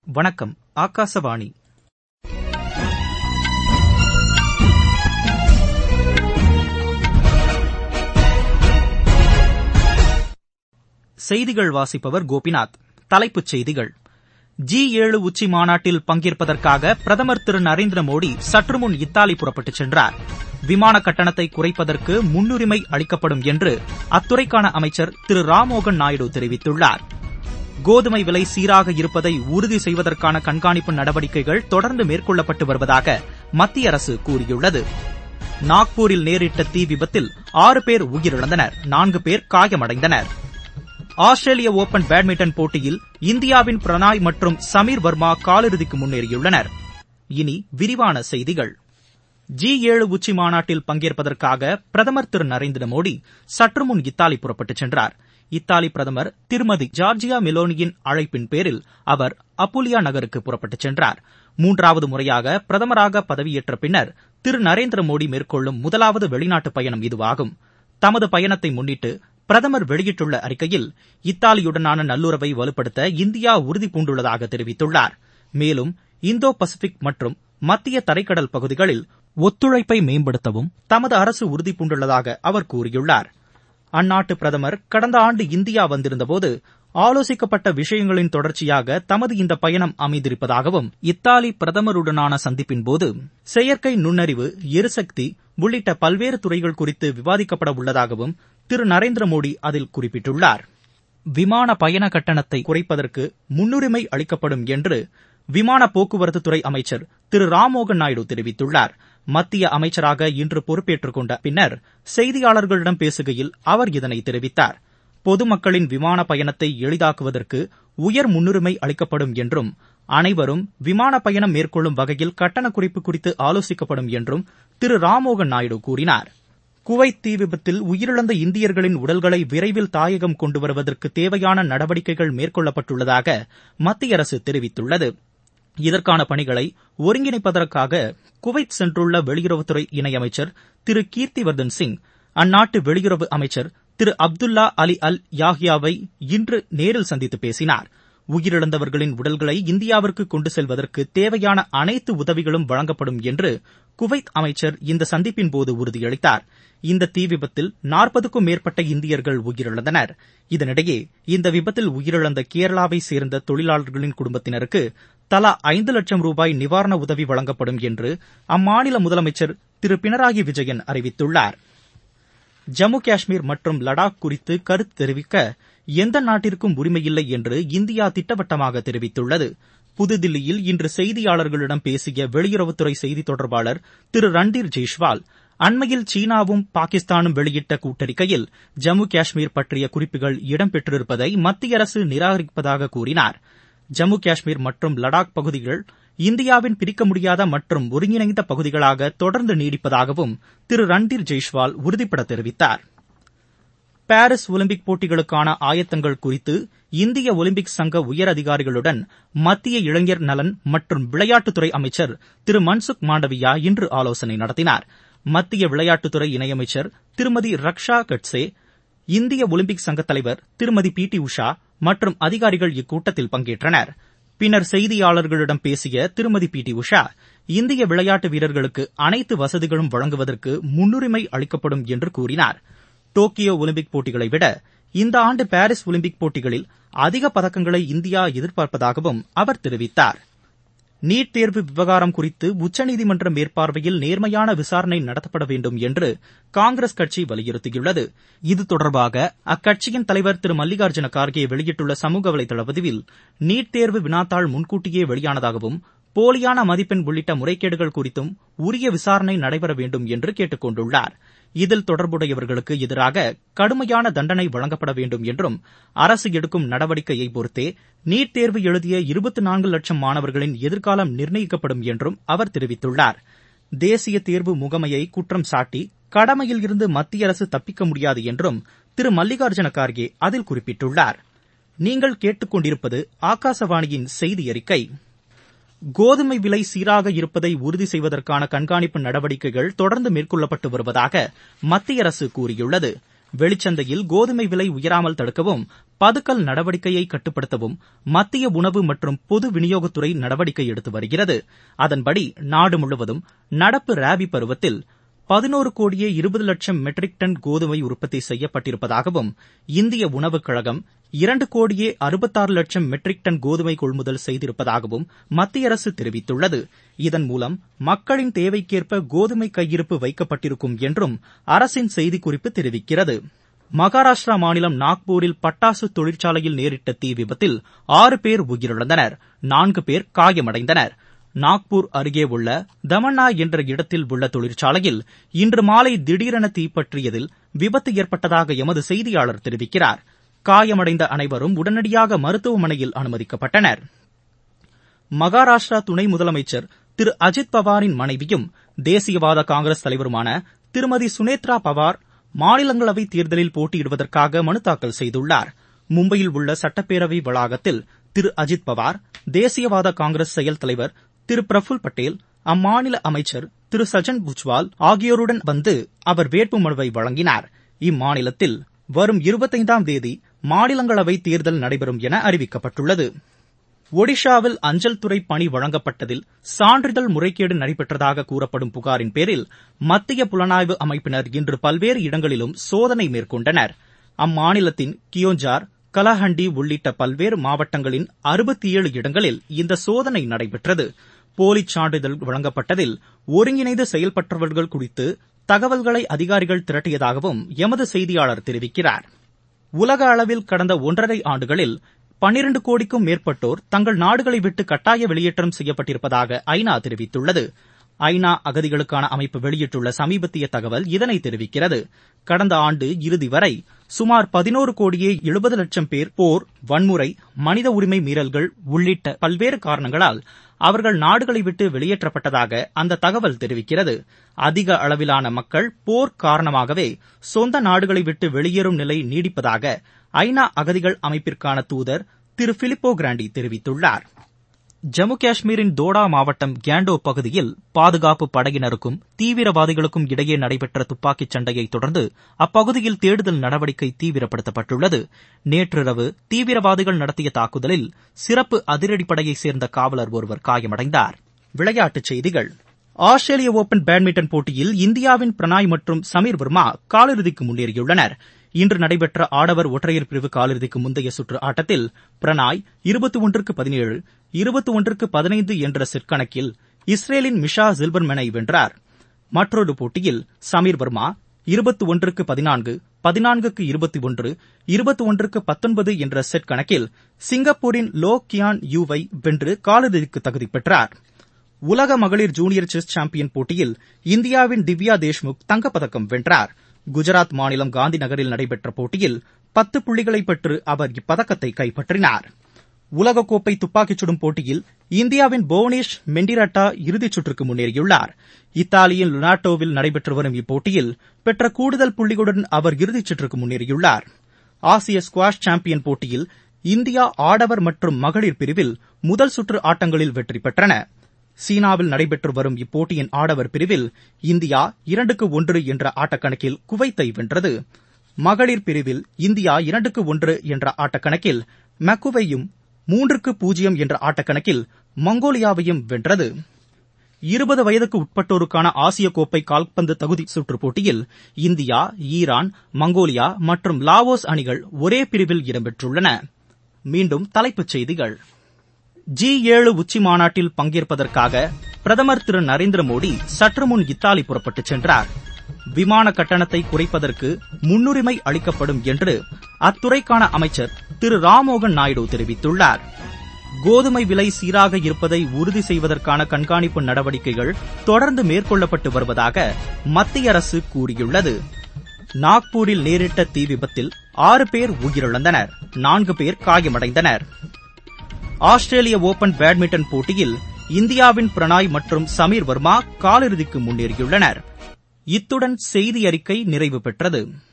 வணக்கம் ஆகாசவாணி செய்திகள் வாசிப்பவர் கோபிநாத் தலைப்புச் செய்திகள் ஜி ஏழு உச்சி மாநாட்டில் பங்கேற்பதற்காக பிரதமர் திரு நரேந்திர மோடி சற்றுமுன் இத்தாலி புறப்பட்டுச் சென்றார் விமான கட்டணத்தை குறைப்பதற்கு முன்னுரிமை அளிக்கப்படும் என்று அத்துறைக்கான அமைச்சர் திரு ராம்மோகன் நாயுடு தெரிவித்துள்ளார் கோதுமை விலை சீராக இருப்பதை உறுதி செய்வதற்கான கண்காணிப்பு நடவடிக்கைகள் தொடர்ந்து மேற்கொள்ளப்பட்டு வருவதாக மத்திய அரசு கூறியுள்ளது நாக்பூரில் நேரிட்ட தீ விபத்தில் ஆறு பேர் உயிரிழந்தனர் நான்கு பேர் காயமடைந்தனர் ஆஸ்திரேலிய ஓபன் பேட்மிண்டன் போட்டியில் இந்தியாவின் பிரணாய் மற்றும் சமீர் வர்மா காலிறுதிக்கு முன்னேறியுள்ளனர் இனி விரிவான செய்திகள் ஜி ஏழு உச்சி மாநாட்டில் பங்கேற்பதற்காக பிரதமர் திரு நரேந்திர மோடி சற்றுமுன் இத்தாலி புறப்பட்டுச் சென்றார் இத்தாலி பிரதமர் திருமதி ஜார்ஜியா மெலோனியின் அழைப்பின் பேரில் அவர் அப்புலியா நகருக்கு புறப்பட்டுச் சென்றார் மூன்றாவது முறையாக பிரதமராக பதவியேற்ற பின்னர் திரு நரேந்திர மோடி மேற்கொள்ளும் முதலாவது வெளிநாட்டு பயணம் இதுவாகும் தமது பயணத்தை முன்னிட்டு பிரதமர் வெளியிட்டுள்ள அறிக்கையில் இத்தாலியுடனான நல்லுறவை வலுப்படுத்த இந்தியா உறுதிபூண்டுள்ளதாக தெரிவித்துள்ளார் மேலும் இந்தோ பசிபிக் மற்றும் மத்திய தரைக்கடல் பகுதிகளில் ஒத்துழைப்பை மேம்படுத்தவும் தமது அரசு உறுதிபூண்டுள்ளதாக அவர் கூறியுள்ளார் அந்நாட்டு பிரதமர் கடந்த ஆண்டு இந்தியா வந்திருந்தபோது ஆலோசிக்கப்பட்ட விஷயங்களின் தொடர்ச்சியாக தமது இந்த பயணம் அமைந்திருப்பதாகவும் இத்தாலி பிரதமருடனான சந்திப்பின்போது செயற்கை நுண்ணறிவு எரிசக்தி உள்ளிட்ட பல்வேறு துறைகள் குறித்து விவாதிக்கப்பட உள்ளதாகவும் திரு நரேந்திர மோடி அதில் குறிப்பிட்டுள்ளார் விமான பயண கட்டணத்தை குறைப்பதற்கு முன்னுரிமை அளிக்கப்படும் என்று விமான போக்குவரத்து துறை அமைச்சர் திரு ராம்மோகன் நாயுடு தெரிவித்துள்ளார் மத்திய அமைச்சராக இன்று பொறுப்பேற்றுக் கொண்ட பின்னர் செய்தியாளர்களிடம் பேசுகையில் அவர் இதனை தெரிவித்தார் பொதுமக்களின் விமான பயணத்தை எளிதாக்குவதற்கு உயர் முன்னுரிமை அளிக்கப்படும் என்றும் அனைவரும் விமான பயணம் மேற்கொள்ளும் வகையில் கட்டண குறைப்பு குறித்து ஆலோசிக்கப்படும் என்றும் திரு ராம்மோகன் நாயுடு கூறினார் குவைத் தீ விபத்தில் உயிரிழந்த இந்தியர்களின் உடல்களை விரைவில் தாயகம் கொண்டு வருவதற்கு தேவையான நடவடிக்கைகள் மேற்கொள்ளப்பட்டுள்ளதாக மத்திய அரசு தெரிவித்துள்ளது இதற்கான பணிகளை ஒருங்கிணைப்பதற்காக குவைத் சென்றுள்ள வெளியுறவுத்துறை இணையமைச்சர் திரு கீர்த்திவர்தன் சிங் அந்நாட்டு வெளியுறவு அமைச்சர் திரு அப்துல்லா அலி அல் யாஹ்யாவை இன்று நேரில் சந்தித்து பேசினார் உயிரிழந்தவர்களின் உடல்களை இந்தியாவிற்கு கொண்டு செல்வதற்கு தேவையான அனைத்து உதவிகளும் வழங்கப்படும் என்று குவைத் அமைச்சர் இந்த சந்திப்பின் போது உறுதியளித்தார் இந்த தீ விபத்தில் நாற்பதுக்கும் மேற்பட்ட இந்தியர்கள் உயிரிழந்தனர் இதனிடையே இந்த விபத்தில் உயிரிழந்த கேரளாவை சேர்ந்த தொழிலாளர்களின் குடும்பத்தினருக்கு தலா ஐந்து லட்சம் ரூபாய் நிவாரண உதவி வழங்கப்படும் என்று அம்மாநில முதலமைச்சர் திரு பினராயி விஜயன் அறிவித்துள்ளார் ஜம்மு காஷ்மீர் மற்றும் லடாக் குறித்து கருத்து தெரிவிக்க எந்த நாட்டிற்கும் உரிமையில்லை என்று இந்தியா திட்டவட்டமாக தெரிவித்துள்ளது புதுதில்லியில் இன்று செய்தியாளர்களிடம் பேசிய வெளியுறவுத்துறை செய்தி தொடர்பாளர் திரு ரன்தீர் ஜெய்ஷ்வால் அண்மையில் சீனாவும் பாகிஸ்தானும் வெளியிட்ட கூட்டறிக்கையில் ஜம்மு காஷ்மீர் பற்றிய குறிப்புகள் இடம்பெற்றிருப்பதை மத்திய அரசு நிராகரிப்பதாக கூறினார் ஜம்மு காஷ்மீர் மற்றும் லடாக் பகுதிகள் இந்தியாவின் பிரிக்க முடியாத மற்றும் ஒருங்கிணைந்த பகுதிகளாக தொடர்ந்து நீடிப்பதாகவும் திரு ரன்தீர் ஜெய்ஷ்வால் உறுதிபட தெரிவித்தார் பாரிஸ் ஒலிம்பிக் போட்டிகளுக்கான ஆயத்தங்கள் குறித்து இந்திய ஒலிம்பிக் சங்க உயர் அதிகாரிகளுடன் மத்திய இளைஞர் நலன் மற்றும் விளையாட்டுத்துறை அமைச்சர் திரு மன்சுக் மாண்டவியா இன்று ஆலோசனை நடத்தினார் மத்திய விளையாட்டுத்துறை இணையமைச்சர் திருமதி ரக்ஷா கட்சே இந்திய ஒலிம்பிக் சங்க தலைவர் திருமதி பி டி உஷா மற்றும் அதிகாரிகள் இக்கூட்டத்தில் பங்கேற்றனர் பின்னர் செய்தியாளர்களிடம் பேசிய திருமதி பி டி உஷா இந்திய விளையாட்டு வீரர்களுக்கு அனைத்து வசதிகளும் வழங்குவதற்கு முன்னுரிமை அளிக்கப்படும் என்று கூறினார் டோக்கியோ ஒலிம்பிக் போட்டிகளை விட இந்த ஆண்டு பாரிஸ் ஒலிம்பிக் போட்டிகளில் அதிக பதக்கங்களை இந்தியா எதிர்பார்ப்பதாகவும் அவர் தெரிவித்தார் நீட் தேர்வு விவகாரம் குறித்து உச்சநீதிமன்ற மேற்பார்வையில் நேர்மையான விசாரணை நடத்தப்பட வேண்டும் என்று காங்கிரஸ் கட்சி வலியுறுத்தியுள்ளது இது தொடர்பாக அக்கட்சியின் தலைவர் திரு மல்லிகார்ஜுன கார்கே வெளியிட்டுள்ள சமூக வலைதள பதிவில் நீட் தேர்வு வினாத்தாள் முன்கூட்டியே வெளியானதாகவும் போலியான மதிப்பெண் உள்ளிட்ட முறைகேடுகள் குறித்தும் உரிய விசாரணை நடைபெற வேண்டும் என்று கேட்டுக் கொண்டுள்ளார் இதில் தொடர்புடையவர்களுக்கு எதிராக கடுமையான தண்டனை வழங்கப்பட வேண்டும் என்றும் அரசு எடுக்கும் நடவடிக்கையை பொறுத்தே நீட் தேர்வு எழுதிய இருபத்தி நான்கு லட்சம் மாணவர்களின் எதிர்காலம் நிர்ணயிக்கப்படும் என்றும் அவர் தெரிவித்துள்ளார் தேசிய தேர்வு முகமையை குற்றம் சாட்டி கடமையில் இருந்து மத்திய அரசு தப்பிக்க முடியாது என்றும் திரு மல்லிகார்ஜுன கார்கே அதில் குறிப்பிட்டுள்ளார் நீங்கள் கேட்டுக்கொண்டிருப்பது ஆகாசவாணியின் செய்தி அறிக்கை கோதுமை விலை சீராக இருப்பதை உறுதி செய்வதற்கான கண்காணிப்பு நடவடிக்கைகள் தொடர்ந்து மேற்கொள்ளப்பட்டு வருவதாக மத்திய அரசு கூறியுள்ளது வெளிச்சந்தையில் கோதுமை விலை உயராமல் தடுக்கவும் பதுக்கல் நடவடிக்கையை கட்டுப்படுத்தவும் மத்திய உணவு மற்றும் பொது விநியோகத்துறை நடவடிக்கை எடுத்து வருகிறது அதன்படி நாடு முழுவதும் நடப்பு ராபி பருவத்தில் பதினோரு கோடியே இருபது லட்சம் மெட்ரிக் டன் கோதுமை உற்பத்தி செய்யப்பட்டிருப்பதாகவும் இந்திய உணவுக் கழகம் இரண்டு கோடியே அறுபத்தாறு லட்சம் மெட்ரிக் டன் கோதுமை கொள்முதல் செய்திருப்பதாகவும் மத்திய அரசு தெரிவித்துள்ளது இதன் மூலம் மக்களின் தேவைக்கேற்ப கோதுமை கையிருப்பு வைக்கப்பட்டிருக்கும் என்றும் அரசின் செய்திக்குறிப்பு தெரிவிக்கிறது மகாராஷ்டிரா மாநிலம் நாக்பூரில் பட்டாசு தொழிற்சாலையில் நேரிட்ட தீ விபத்தில் ஆறு பேர் உயிரிழந்தனர் நான்கு பேர் காயமடைந்தனர் நாக்பூர் அருகே உள்ள தமன்னா என்ற இடத்தில் உள்ள தொழிற்சாலையில் இன்று மாலை திடீரென தீப்பற்றியதில் விபத்து ஏற்பட்டதாக எமது செய்தியாளர் தெரிவிக்கிறார் காயமடைந்த அனைவரும் உடனடியாக மருத்துவமனையில் அனுமதிக்கப்பட்டனர் மகாராஷ்டிரா துணை முதலமைச்சர் திரு அஜித் பவாரின் மனைவியும் தேசியவாத காங்கிரஸ் தலைவருமான திருமதி சுனேத்ரா பவார் மாநிலங்களவை தேர்தலில் போட்டியிடுவதற்காக மனு தாக்கல் செய்துள்ளார் மும்பையில் உள்ள சட்டப்பேரவை வளாகத்தில் திரு அஜித் பவார் தேசியவாத காங்கிரஸ் செயல் தலைவர் திரு பிரஃபுல் பட்டேல் அம்மாநில அமைச்சர் திரு சஜன் புஜ்வால் ஆகியோருடன் வந்து அவர் வேட்புமனுவை வழங்கினார் இம்மாநிலத்தில் வரும் இருபத்தைந்தாம் தேதி மாநிலங்களவை தேர்தல் நடைபெறும் என அறிவிக்கப்பட்டுள்ளது ஒடிஷாவில் அஞ்சல் துறை பணி வழங்கப்பட்டதில் சான்றிதழ் முறைகேடு நடைபெற்றதாக கூறப்படும் புகாரின் பேரில் மத்திய புலனாய்வு அமைப்பினர் இன்று பல்வேறு இடங்களிலும் சோதனை மேற்கொண்டனர் அம்மாநிலத்தின் கியோஞ்சார் கலஹண்டி உள்ளிட்ட பல்வேறு மாவட்டங்களின் அறுபத்தி ஏழு இடங்களில் இந்த சோதனை நடைபெற்றது போலிச் சான்றிதழ் வழங்கப்பட்டதில் ஒருங்கிணைந்து செயல்பட்டவர்கள் குறித்து தகவல்களை அதிகாரிகள் திரட்டியதாகவும் எமது செய்தியாளர் தெரிவிக்கிறார் உலக அளவில் கடந்த ஒன்றரை ஆண்டுகளில் பன்னிரண்டு கோடிக்கும் மேற்பட்டோர் தங்கள் நாடுகளை விட்டு கட்டாய வெளியேற்றம் செய்யப்பட்டிருப்பதாக ஐநா தெரிவித்துள்ளது ஐநா அகதிகளுக்கான அமைப்பு வெளியிட்டுள்ள சமீபத்திய தகவல் இதனை தெரிவிக்கிறது கடந்த ஆண்டு இறுதி வரை சுமார் பதினோரு கோடியே எழுபது லட்சம் பேர் போர் வன்முறை மனித உரிமை மீறல்கள் உள்ளிட்ட பல்வேறு காரணங்களால் அவர்கள் நாடுகளை விட்டு வெளியேற்றப்பட்டதாக அந்த தகவல் தெரிவிக்கிறது அதிக அளவிலான மக்கள் போர் காரணமாகவே சொந்த நாடுகளை விட்டு வெளியேறும் நிலை நீடிப்பதாக ஐநா அகதிகள் அமைப்பிற்கான தூதர் திரு பிலிப்போ கிராண்டி தெரிவித்துள்ளார் ஜம்மு காஷ்மீரின் தோடா மாவட்டம் கேண்டோ பகுதியில் பாதுகாப்பு படையினருக்கும் தீவிரவாதிகளுக்கும் இடையே நடைபெற்ற துப்பாக்கிச் சண்டையை தொடர்ந்து அப்பகுதியில் தேடுதல் நடவடிக்கை தீவிரப்படுத்தப்பட்டுள்ளது நேற்றிரவு தீவிரவாதிகள் நடத்திய தாக்குதலில் சிறப்பு அதிரடிப்படையைச் சேர்ந்த காவலர் ஒருவர் காயமடைந்தார் விளையாட்டுச் செய்திகள் ஆஸ்திரேலிய ஓபன் பேட்மிண்டன் போட்டியில் இந்தியாவின் பிரணாய் மற்றும் சமீர் வர்மா காலிறுதிக்கு முன்னேறியுள்ளனர் இன்று நடைபெற்ற ஆடவர் ஒற்றையர் பிரிவு காலிறுதிக்கு முந்தைய சுற்று ஆட்டத்தில் பிரணாய் இருபத்தி ஒன்றுக்கு பதினேழு இருபத்தி ஒன்றுக்கு பதினைந்து என்ற செட் கணக்கில் இஸ்ரேலின் மிஷா ஜில்பர்மேனை வென்றார் மற்றொரு போட்டியில் சமீர் வர்மா இருபத்தி ஒன்றுக்கு பதினான்கு பதினான்குக்கு இருபத்தி ஒன்று இருபத்தி ஒன்றுக்கு பத்தொன்பது என்ற செட் கணக்கில் சிங்கப்பூரின் லோ கியான் யூவை வென்று காலிறுதிக்கு தகுதி பெற்றார் உலக மகளிர் ஜூனியர் செஸ் சாம்பியன் போட்டியில் இந்தியாவின் திவ்யா தேஷ்முக் தங்கப்பதக்கம் வென்றார் குஜராத் மாநிலம் காந்தி நகரில் நடைபெற்ற போட்டியில் பத்து புள்ளிகளை பெற்று அவர் இப்பதக்கத்தை கைப்பற்றினார் உலகக்கோப்பை துப்பாக்கிச் சுடும் போட்டியில் இந்தியாவின் புவனேஷ் மெண்டிரட்டா இறுதிச் சுற்றுக்கு முன்னேறியுள்ளார் இத்தாலியின் லுனாட்டோவில் நடைபெற்று வரும் இப்போட்டியில் பெற்ற கூடுதல் புள்ளிகளுடன் அவர் இறுதிச் சுற்றுக்கு முன்னேறியுள்ளார் ஆசிய ஸ்குவாஷ் சாம்பியன் போட்டியில் இந்தியா ஆடவர் மற்றும் மகளிர் பிரிவில் முதல் சுற்று ஆட்டங்களில் வெற்றி பெற்றன சீனாவில் நடைபெற்று வரும் இப்போட்டியின் ஆடவர் பிரிவில் இந்தியா இரண்டுக்கு ஒன்று என்ற ஆட்டக்கணக்கில் குவைத்தை வென்றது மகளிர் பிரிவில் இந்தியா இரண்டுக்கு ஒன்று என்ற ஆட்டக்கணக்கில் மெக்குவையும் மூன்றுக்கு பூஜ்ஜியம் என்ற ஆட்டக்கணக்கில் மங்கோலியாவையும் வென்றது இருபது வயதுக்கு உட்பட்டோருக்கான ஆசிய கோப்பை கால்பந்து தகுதி சுற்றுப் போட்டியில் இந்தியா ஈரான் மங்கோலியா மற்றும் லாவோஸ் அணிகள் ஒரே பிரிவில் இடம்பெற்றுள்ளன மீண்டும் தலைப்புச் செய்திகள் ஜி ஏழு உச்சி மாநாட்டில் பங்கேற்பதற்காக பிரதமர் திரு நரேந்திர மோடி சற்று முன் இத்தாலி புறப்பட்டுச் சென்றார் விமான கட்டணத்தை குறைப்பதற்கு முன்னுரிமை அளிக்கப்படும் என்று அத்துறைக்கான அமைச்சர் திரு ராம்மோகன் நாயுடு தெரிவித்துள்ளார் கோதுமை விலை சீராக இருப்பதை உறுதி செய்வதற்கான கண்காணிப்பு நடவடிக்கைகள் தொடர்ந்து மேற்கொள்ளப்பட்டு வருவதாக மத்திய அரசு கூறியுள்ளது நாக்பூரில் நேரிட்ட தீ விபத்தில் ஆறு பேர் உயிரிழந்தனர் நான்கு பேர் காயமடைந்தனர் ஆஸ்திரேலிய ஓபன் பேட்மிண்டன் போட்டியில் இந்தியாவின் பிரணாய் மற்றும் சமீர் வர்மா காலிறுதிக்கு முன்னேறியுள்ளனர் இத்துடன் செய்தி அறிக்கை நிறைவு பெற்றது